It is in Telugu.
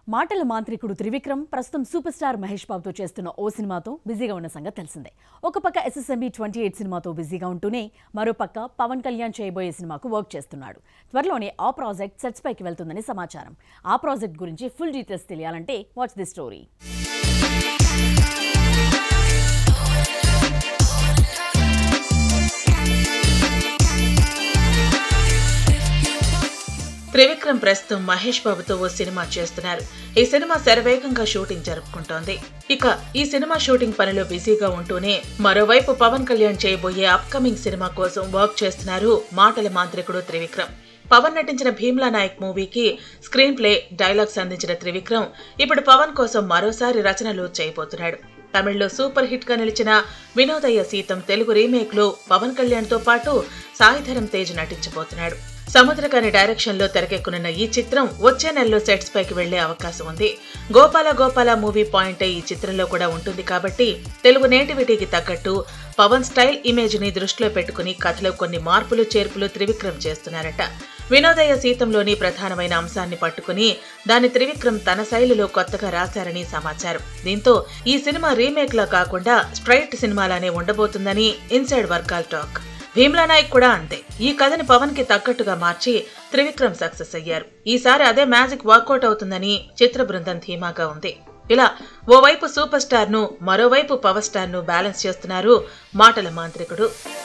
మాటల మాంత్రికుడు త్రివిక్రమ్ ప్రస్తుతం సూపర్ స్టార్ మహేష్ బాబుతో చేస్తున్న ఓ సినిమాతో బిజీగా ఉన్న సంగతి తెలిసిందే ఒక పక్క ఎస్ఎస్ఎంబి ట్వంటీ ఎయిట్ సినిమాతో బిజీగా ఉంటూనే మరో పక్క పవన్ కళ్యాణ్ చేయబోయే సినిమాకు వర్క్ చేస్తున్నాడు త్వరలోనే ఆ ప్రాజెక్ట్ సెట్స్ పైకి వెళ్తుందని సమాచారం ఆ ప్రాజెక్ట్ గురించి ఫుల్ డీటెయిల్స్ తెలియాలంటే వాచ్ ది స్టోరీ త్రివిక్రమ్ ప్రస్తుతం మహేష్ బాబుతో ఓ సినిమా చేస్తున్నారు ఈ సినిమా శరవేగంగా షూటింగ్ జరుపుకుంటోంది ఇక ఈ సినిమా షూటింగ్ పనిలో బిజీగా ఉంటూనే మరోవైపు పవన్ కళ్యాణ్ చేయబోయే అప్కమింగ్ సినిమా కోసం వర్క్ చేస్తున్నారు మాటల మాంత్రికుడు త్రివిక్రమ్ పవన్ నటించిన భీమ్లా నాయక్ మూవీకి స్క్రీన్ ప్లే డైలాగ్స్ అందించిన త్రివిక్రమ్ ఇప్పుడు పవన్ కోసం మరోసారి రచనలు చేయబోతున్నాడు తమిళ్లో సూపర్ హిట్ గా నిలిచిన వినోదయ్య సీతం తెలుగు రీమేక్ లో పవన్ కళ్యాణ్ తో పాటు సాయిధరం తేజ్ నటించబోతున్నాడు సముద్రకాని డైరెక్షన్ లో తెరకెక్కనున్న ఈ చిత్రం వచ్చే నెలలో సెట్స్ పైకి వెళ్లే అవకాశం ఉంది గోపాల గోపాల మూవీ పాయింట్ ఈ చిత్రంలో కూడా ఉంటుంది కాబట్టి తెలుగు నేటివిటీకి తగ్గట్టు పవన్ స్టైల్ ఇమేజ్ ని దృష్టిలో పెట్టుకుని కథలో కొన్ని మార్పులు చేర్పులు త్రివిక్రమ్ చేస్తున్నారట వినోదయ సీతంలోని ప్రధానమైన అంశాన్ని పట్టుకుని దాన్ని త్రివిక్రమ్ తన శైలిలో కొత్తగా రాశారని సమాచారం దీంతో ఈ సినిమా రీమేక్ లా కాకుండా స్ట్రైట్ సినిమాలానే ఉండబోతుందని ఇన్సైడ్ వర్గాల్ టాక్ భీమ్లా నాయక్ కూడా అంతే ఈ కథని పవన్ కి తగ్గట్టుగా మార్చి త్రివిక్రమ్ సక్సెస్ అయ్యారు ఈసారి అదే మ్యాజిక్ వర్కౌట్ అవుతుందని చిత్ర బృందం ధీమాగా ఉంది ఇలా ఓవైపు సూపర్ స్టార్ ను మరోవైపు పవర్ స్టార్ ను బ్యాలెన్స్ చేస్తున్నారు మాటల మాంత్రికుడు